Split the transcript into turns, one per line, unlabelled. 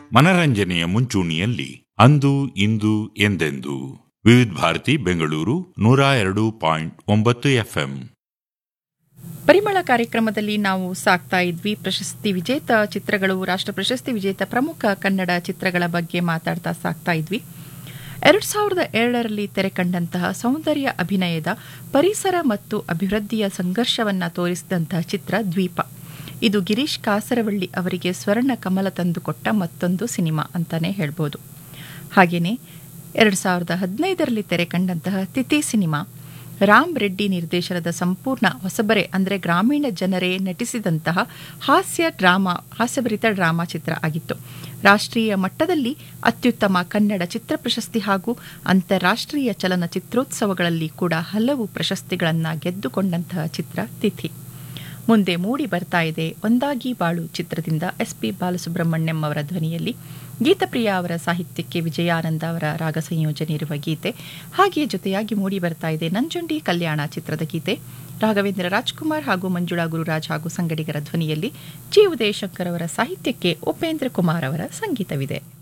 ಮನರಂಜನೆಯ ಮುಂಚೂಣಿಯಲ್ಲಿ ಅಂದು ಇಂದು ಎಂದೆಂದು ವಿವಿಧ ಭಾರತಿ ಬೆಂಗಳೂರು ನೂರ ಎರಡು ಪಾಯಿಂಟ್ ಒಂಬತ್ತು ಎಫ್ಎಂ
ಪರಿಮಳ ಕಾರ್ಯಕ್ರಮದಲ್ಲಿ ನಾವು ಸಾಕ್ತಾ ಇದ್ವಿ ಪ್ರಶಸ್ತಿ ವಿಜೇತ ಚಿತ್ರಗಳು ರಾಷ್ಟ್ರ ಪ್ರಶಸ್ತಿ ವಿಜೇತ ಪ್ರಮುಖ ಕನ್ನಡ ಚಿತ್ರಗಳ ಬಗ್ಗೆ ಮಾತಾಡ್ತಾ ಸಾಕ್ತಾ ಇದ್ವಿ ಎರಡ್ ಸಾವಿರದ ಎರಡರಲ್ಲಿ ತೆರೆ ಕಂಡಂತಹ ಸೌಂದರ್ಯ ಅಭಿನಯದ ಪರಿಸರ ಮತ್ತು ಅಭಿವೃದ್ಧಿಯ ಸಂಘರ್ಷವನ್ನ ತೋರಿಸಿದಂತಹ ಚಿತ್ರ ದ್ವೀಪ ಇದು ಗಿರೀಶ್ ಕಾಸರವಳ್ಳಿ ಅವರಿಗೆ ಸ್ವರ್ಣ ಕಮಲ ತಂದುಕೊಟ್ಟ ಮತ್ತೊಂದು ಸಿನಿಮಾ ಅಂತಾನೆ ಹೇಳ್ಬೋದು ಹಾಗೆಯೇ ಎರಡು ಸಾವಿರದ ಹದಿನೈದರಲ್ಲಿ ತೆರೆ ಕಂಡಂತಹ ತಿಥಿ ಸಿನಿಮಾ ರಾಮ್ ರೆಡ್ಡಿ ನಿರ್ದೇಶನದ ಸಂಪೂರ್ಣ ಹೊಸಬರೆ ಅಂದರೆ ಗ್ರಾಮೀಣ ಜನರೇ ನಟಿಸಿದಂತಹ ಹಾಸ್ಯ ಡ್ರಾಮಾ ಹಾಸ್ಯಭರಿತ ಡ್ರಾಮಾ ಚಿತ್ರ ಆಗಿತ್ತು ರಾಷ್ಟ್ರೀಯ ಮಟ್ಟದಲ್ಲಿ ಅತ್ಯುತ್ತಮ ಕನ್ನಡ ಚಿತ್ರ ಪ್ರಶಸ್ತಿ ಹಾಗೂ ಅಂತಾರಾಷ್ಟ್ರೀಯ ಚಲನಚಿತ್ರೋತ್ಸವಗಳಲ್ಲಿ ಕೂಡ ಹಲವು ಪ್ರಶಸ್ತಿಗಳನ್ನು ಗೆದ್ದುಕೊಂಡಂತಹ ಚಿತ್ರ ತಿಥಿ ಮುಂದೆ ಮೂಡಿ ಬರ್ತಾ ಇದೆ ಒಂದಾಗಿ ಬಾಳು ಚಿತ್ರದಿಂದ ಎಸ್ ಪಿ ಬಾಲಸುಬ್ರಹ್ಮಣ್ಯಂ ಅವರ ಧ್ವನಿಯಲ್ಲಿ ಗೀತಪ್ರಿಯ ಅವರ ಸಾಹಿತ್ಯಕ್ಕೆ ವಿಜಯಾನಂದ ಅವರ ರಾಗ ಸಂಯೋಜನೆ ಇರುವ ಗೀತೆ ಹಾಗೆಯೇ ಜೊತೆಯಾಗಿ ಮೂಡಿ ಬರ್ತಾ ಇದೆ ನಂಜುಂಡಿ ಕಲ್ಯಾಣ ಚಿತ್ರದ ಗೀತೆ ರಾಘವೇಂದ್ರ ರಾಜ್ಕುಮಾರ್ ಹಾಗೂ ಮಂಜುಳಾ ಗುರುರಾಜ್ ಹಾಗೂ ಸಂಗಡಿಗರ ಧ್ವನಿಯಲ್ಲಿ ಜಿ ಉದಯಶಂಕರ್ ಅವರ ಸಾಹಿತ್ಯಕ್ಕೆ ಉಪೇಂದ್ರ ಕುಮಾರ್ ಅವರ ಸಂಗೀತವಿದೆ